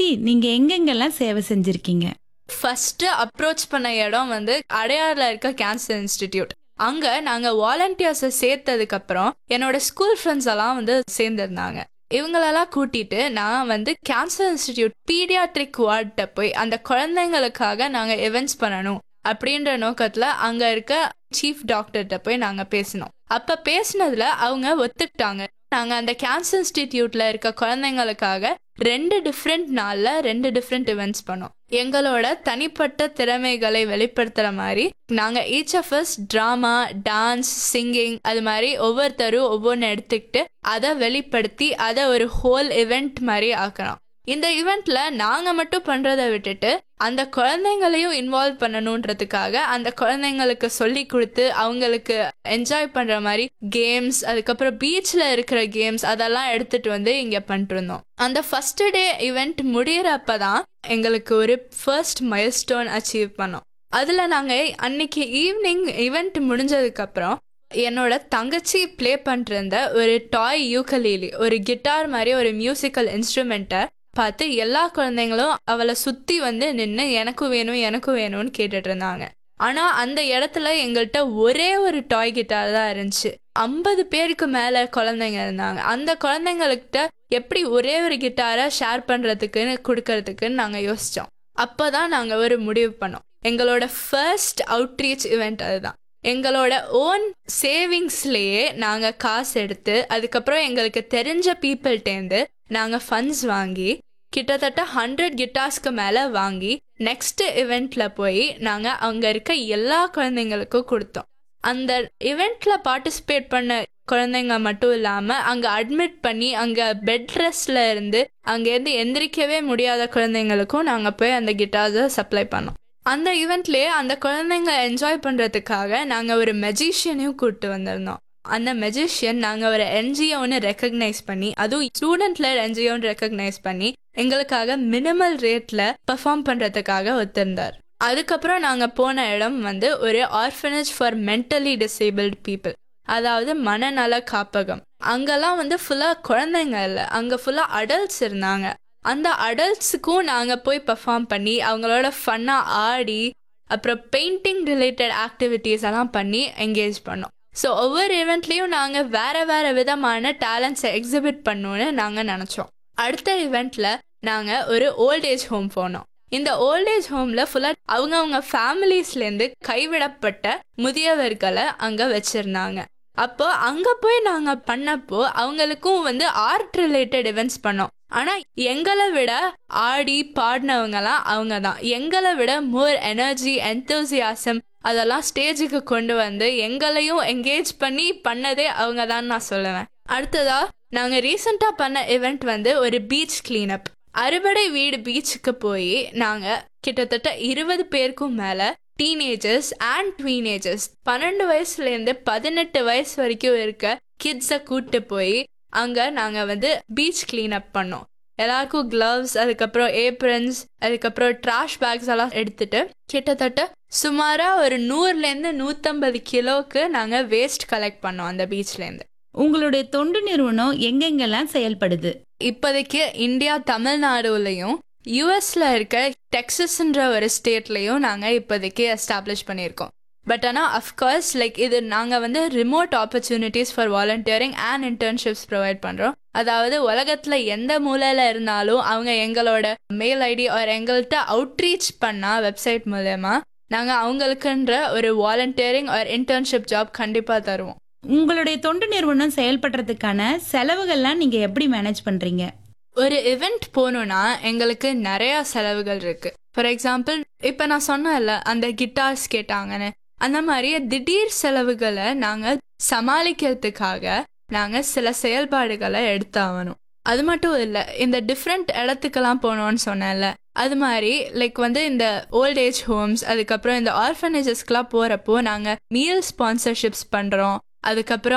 நீங்க எங்கெங்கெல்லாம் சேவை செஞ்சிருக்கீங்க ஃபர்ஸ்ட் அப்ரோச் பண்ண இடம் வந்து அடையாறுல இருக்க கேன்சர் இன்ஸ்டிடியூட் அங்க நாங்க வாலண்டியர்ஸை சேர்த்ததுக்கு அப்புறம் என்னோட ஸ்கூல் ஃப்ரெண்ட்ஸ் எல்லாம் வந்து சேர்ந்திருந்தாங்க இவங்களெல்லாம் கூட்டிட்டு நான் வந்து கேன்சர் இன்ஸ்டிடியூட் பீடியாட்ரிக் வார்ட்ட போய் அந்த குழந்தைங்களுக்காக நாங்க இவெண்ட்ஸ் பண்ணணும் அப்படின்ற நோக்கத்துல அங்க இருக்க சீஃப் டாக்டர்கிட்ட போய் நாங்க பேசினோம் அப்ப பேசினதுல அவங்க ஒத்துக்கிட்டாங்க நாங்க அந்த கேன்சர் இன்ஸ்டிடியூட்ல இருக்க குழந்தைங்களுக்காக ரெண்டு டிஃப்ரெண்ட் நாள்ல ரெண்டு டிஃப்ரெண்ட் இவெண்ட்ஸ் பண்ணோம் எங்களோட தனிப்பட்ட திறமைகளை வெளிப்படுத்துற மாதிரி நாங்க each of us drama dance singing அது மாதிரி ஒவ்வொருத்தரும் ஒவ்வொன்று எடுத்துக்கிட்டு அதை வெளிப்படுத்தி அதை ஒரு ஹோல் இவெண்ட் மாதிரி ஆக்கணும் இந்த இவெண்ட்ல நாங்க மட்டும் பண்றதை விட்டுட்டு அந்த குழந்தைங்களையும் இன்வால்வ் பண்ணணுன்றதுக்காக அந்த குழந்தைங்களுக்கு சொல்லி கொடுத்து அவங்களுக்கு என்ஜாய் பண்ற மாதிரி கேம்ஸ் அதுக்கப்புறம் பீச்ல இருக்கிற கேம்ஸ் அதெல்லாம் எடுத்துட்டு வந்து இங்க பண்ணிட்டு இருந்தோம் அந்த ஃபர்ஸ்ட் டே இவெண்ட் முடியறப்ப தான் எங்களுக்கு ஒரு ஃபர்ஸ்ட் மைல்ஸ்டோன் அச்சீவ் பண்ணோம் அதுல நாங்க அன்னைக்கு ஈவினிங் இவெண்ட் முடிஞ்சதுக்கு அப்புறம் என்னோட தங்கச்சி ப்ளே பண்ணிருந்த ஒரு டாய் யூக்கலீலி ஒரு கிட்டார் மாதிரி ஒரு மியூசிக்கல் இன்ஸ்ட்ருமெண்ட்டை பார்த்து எல்லா குழந்தைங்களும் அவளை சுத்தி வந்து நின்று எனக்கும் வேணும் எனக்கும் வேணும்னு கேட்டுட்டு இருந்தாங்க ஆனா அந்த இடத்துல எங்கள்கிட்ட ஒரே ஒரு டாய் கிட்டார் தான் இருந்துச்சு ஐம்பது பேருக்கு மேல குழந்தைங்க இருந்தாங்க அந்த குழந்தைங்கள்கிட்ட எப்படி ஒரே ஒரு கிட்டாரை ஷேர் பண்றதுக்குன்னு கொடுக்கறதுக்குன்னு நாங்க யோசிச்சோம் அப்பதான் நாங்க ஒரு முடிவு பண்ணோம் எங்களோட ஃபர்ஸ்ட் அவுட்ரீச் இவெண்ட் அதுதான் எங்களோட ஓன் சேவிங்ஸ்லேயே நாங்கள் காசு எடுத்து அதுக்கப்புறம் எங்களுக்கு தெரிஞ்ச பீப்புள்கிட்டேருந்து நாங்கள் ஃபண்ட்ஸ் வாங்கி கிட்டத்தட்ட ஹண்ட்ரட் கிட்டார்ஸ்க்கு மேலே வாங்கி நெக்ஸ்ட் இவெண்ட்ல போய் நாங்கள் அங்கே இருக்க எல்லா குழந்தைங்களுக்கும் கொடுத்தோம் அந்த இவெண்ட்ல பார்ட்டிசிபேட் பண்ண குழந்தைங்க மட்டும் இல்லாமல் அங்கே அட்மிட் பண்ணி அங்கே பெட் ரெஸ்ட்ல இருந்து அங்கேருந்து எந்திரிக்கவே முடியாத குழந்தைங்களுக்கும் நாங்கள் போய் அந்த கிட்டார்ஸை சப்ளை பண்ணோம் அந்த ஈவெண்ட்லேயே அந்த குழந்தைங்க என்ஜாய் பண்ணுறதுக்காக நாங்கள் ஒரு மெஜிஷியனையும் கூப்பிட்டு வந்திருந்தோம் அந்த மெஜிஷியன் நாங்கள் ஒரு என்ஜிஓன்னு ரெக்கக்னைஸ் பண்ணி அதுவும் ஸ்டூடெண்ட்ல என்ஜிஓன்னு ரெக்கக்னைஸ் பண்ணி எங்களுக்காக மினிமல் ரேட்டில் பெர்ஃபார்ம் பண்ணுறதுக்காக ஒத்திருந்தார் அதுக்கப்புறம் நாங்கள் போன இடம் வந்து ஒரு orphanage for mentally disabled people அதாவது மனநல காப்பகம் அங்கெல்லாம் வந்து ஃபுல்லாக குழந்தைங்க இல்லை அங்கே ஃபுல்லாக அடல்ட்ஸ் இருந்தாங்க அந்த அடல்ட்ஸுக்கும் நாங்கள் போய் பெர்ஃபார்ம் பண்ணி அவங்களோட ஃபன்னாக ஆடி அப்புறம் பெயிண்டிங் ரிலேட்டட் ஆக்டிவிட்டீஸ் எல்லாம் பண்ணி என்கேஜ் பண்ணோம் ஸோ ஒவ்வொரு இவெண்ட்லேயும் நாங்கள் வேற வேற விதமான டேலண்ட்ஸை எக்ஸிபிட் பண்ணணும்னு நாங்கள் நினச்சோம் அடுத்த இவெண்ட்டில் நாங்கள் ஒரு ஓல்ட் ஏஜ் ஹோம் போனோம் இந்த ஓல்ட் ஏஜ் ஹோமில் ஃபுல்லாக அவங்கவுங்க ஃபேமிலிஸ்லேருந்து கைவிடப்பட்ட முதியவர்களை அங்கே வச்சுருந்தாங்க அப்போ அங்கே போய் நாங்கள் பண்ணப்போ அவங்களுக்கும் வந்து ஆர்ட் ரிலேட்டட் இவெண்ட்ஸ் பண்ணோம் ஆனால் எங்களை விட ஆடி பாடினவங்கலாம் அவங்க தான் எங்களை விட மோர் எனர்ஜி என்தூசியாசம் அதெல்லாம் ஸ்டேஜுக்கு கொண்டு வந்து எங்களையும் என்கேஜ் பண்ணி பண்ணதே அவங்க தான் நான் சொல்லுவேன் அடுத்ததா நாங்கள் ரீசெண்டாக பண்ண இவெண்ட் வந்து ஒரு பீச் கிளீனப் அறுபடை வீடு பீச்சுக்கு போய் நாங்கள் கிட்டத்தட்ட இருபது பேருக்கும் மேலே டீனேஜர்ஸ் அண்ட் ட்வீனேஜர்ஸ் பன்னெண்டு வயசுலேருந்து பதினெட்டு வயசு வரைக்கும் இருக்க கிட்ஸை கூப்பிட்டு போய் அங்கே நாங்கள் வந்து பீச் கிளீனப் பண்ணோம் எல்லாருக்கும் க்ளவ்ஸ் அதுக்கப்புறம் ஏப்ரன்ஸ் அதுக்கப்புறம் ட்ராஷ் பேக்ஸ் எல்லாம் எடுத்துட்டு கிட்டத்தட்ட சுமாராக ஒரு நூறுலேருந்து நூற்றம்பது கிலோவுக்கு நாங்கள் வேஸ்ட் கலெக்ட் பண்ணோம் அந்த பீச்லேருந்து உங்களுடைய தொண்டு நிறுவனம் எங்கெங்கெல்லாம் செயல்படுது இப்போதைக்கு இந்தியா தமிழ்நாடுலையும் யூஎஸ்ல இருக்க டெக்ஸஸ்ன்ற ஒரு ஸ்டேட்லையும் நாங்கள் இப்போதைக்கு எஸ்டாப்ளிஷ் பண்ணியிருக்கோம் பட் ஆனால் அஃப்கோர்ஸ் லைக் இது நாங்கள் வந்து remote opportunities for volunteering and internships provide பண்ணுறோம் அதாவது உலகத்தில் எந்த மூலையில் இருந்தாலும் அவங்க எங்களோட மெயில் ஐடி ஒரு எங்கள்கிட்ட அவுட்ரீச் பண்ணால் வெப்சைட் மூலயமா நாங்கள் அவங்களுக்குன்ற ஒரு வாலண்டியரிங் ஒரு இன்டர்ன்ஷிப் ஜாப் கண்டிப்பாக தருவோம் உங்களுடைய தொண்டு நிறுவனம் செயல்படுறதுக்கான செலவுகள்லாம் நீங்க எப்படி மேனேஜ் பண்றீங்க ஒரு இவெண்ட் போகணுன்னா எங்களுக்கு நிறைய செலவுகள் இருக்கு ஃபார் எக்ஸாம்பிள் இப்போ நான் சொன்னேன்ல அந்த கிட்டார்ஸ் கேட்டாங்கன்னு அந்த மாதிரி திடீர் செலவுகளை நாங்கள் சமாளிக்கிறதுக்காக நாங்கள் சில செயல்பாடுகளை எடுத்தாகணும் அது மட்டும் இல்லை இந்த டிஃப்ரெண்ட் இடத்துக்கெல்லாம் போனோம்னு சொன்னேன்ல அது மாதிரி லைக் வந்து இந்த ஓல்ட் ஏஜ் ஹோம்ஸ் அதுக்கப்புறம் இந்த ஆர்ஃபனேஜஸ்க்கெலாம் போகிறப்போ நாங்கள் மீல் ஸ்பான்சர்ஷிப்ஸ் பண்ணுறோம் அதுக்கப்புறம்